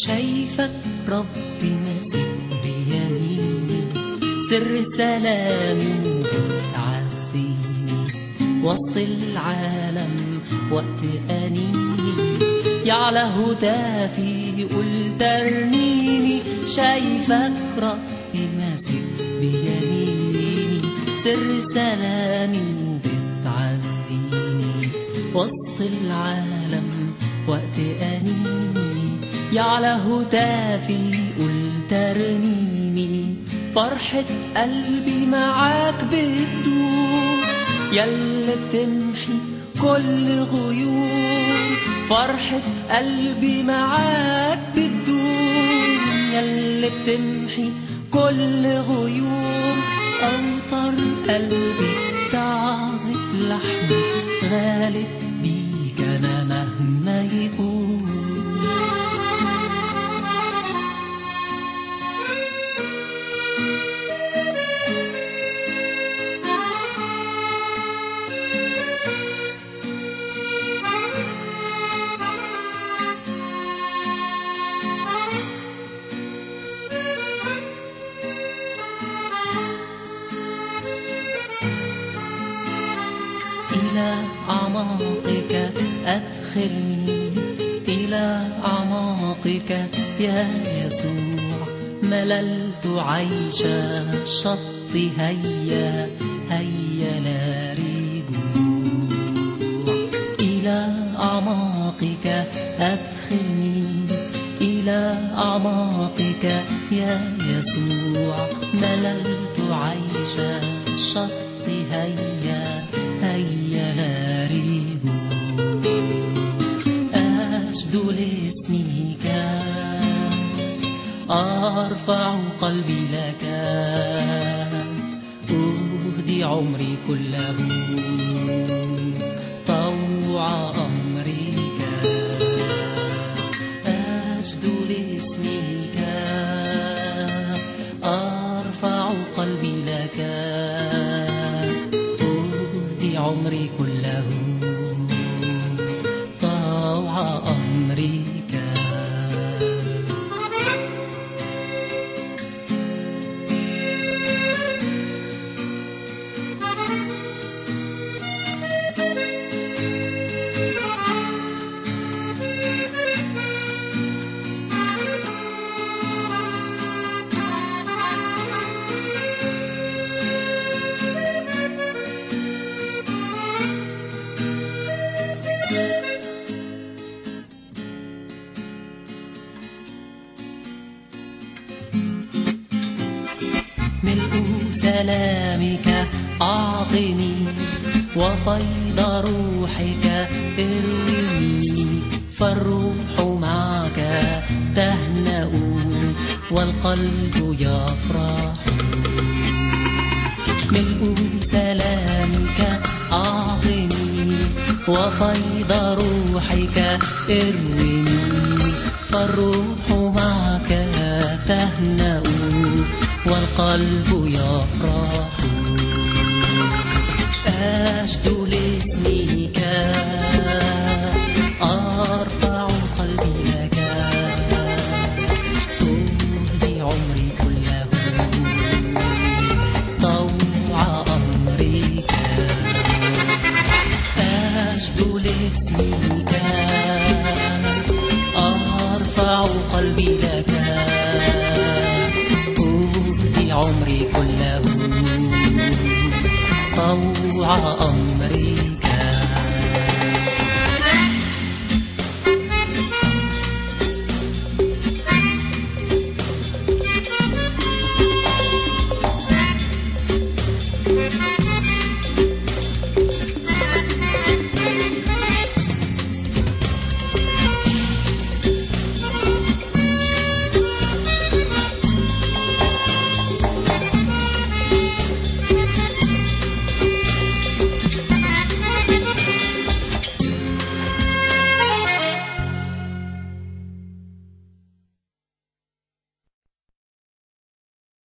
شايفك ربي ماسك بيميني سر سلامي وبتعزيني وسط العالم وقت أنيني يعلى هتافي يقول ترنيني شايفك ربي ماسك بيميني سر سلامي وبتعزيني وسط العالم وقت أنيني يعلى هتافي قل ترنيمي فرحة قلبي معاك بتدوم يلا بتمحي كل غيوم فرحة قلبي معاك بتدوم يلا بتمحي كل غيوم أوتر قلبي تعزف لحني غالب بيك أنا مهما يكون إلى أعماقك أدخلني إلى أعماقك يا يسوع مللت عيش الشط هيا هيا لا رجوع إلى أعماقك أدخلني إلى أعماقك يا يسوع مللت عيش الشط هيا هيا لا رجوع أشد لاسمك أرفع قلبي لك أهدي عمري كله طوع أمرك أشد لاسمك أرفع قلبي لك أهدي عمري كله طوع أمرك ملء سلامك أعطني وفيض روحك ارويني فالروح معك تهنأ والقلب يفرح ملء سلامك أعطني وفيض روحك ارويني فالروح معك تهنأ والقلب يفرح أشد لاسمك أرفع قلبي لك أهدي عمري كله طوع أمرك أشد لاسمك أرفع قلبي لك أهدي عمري كله طوع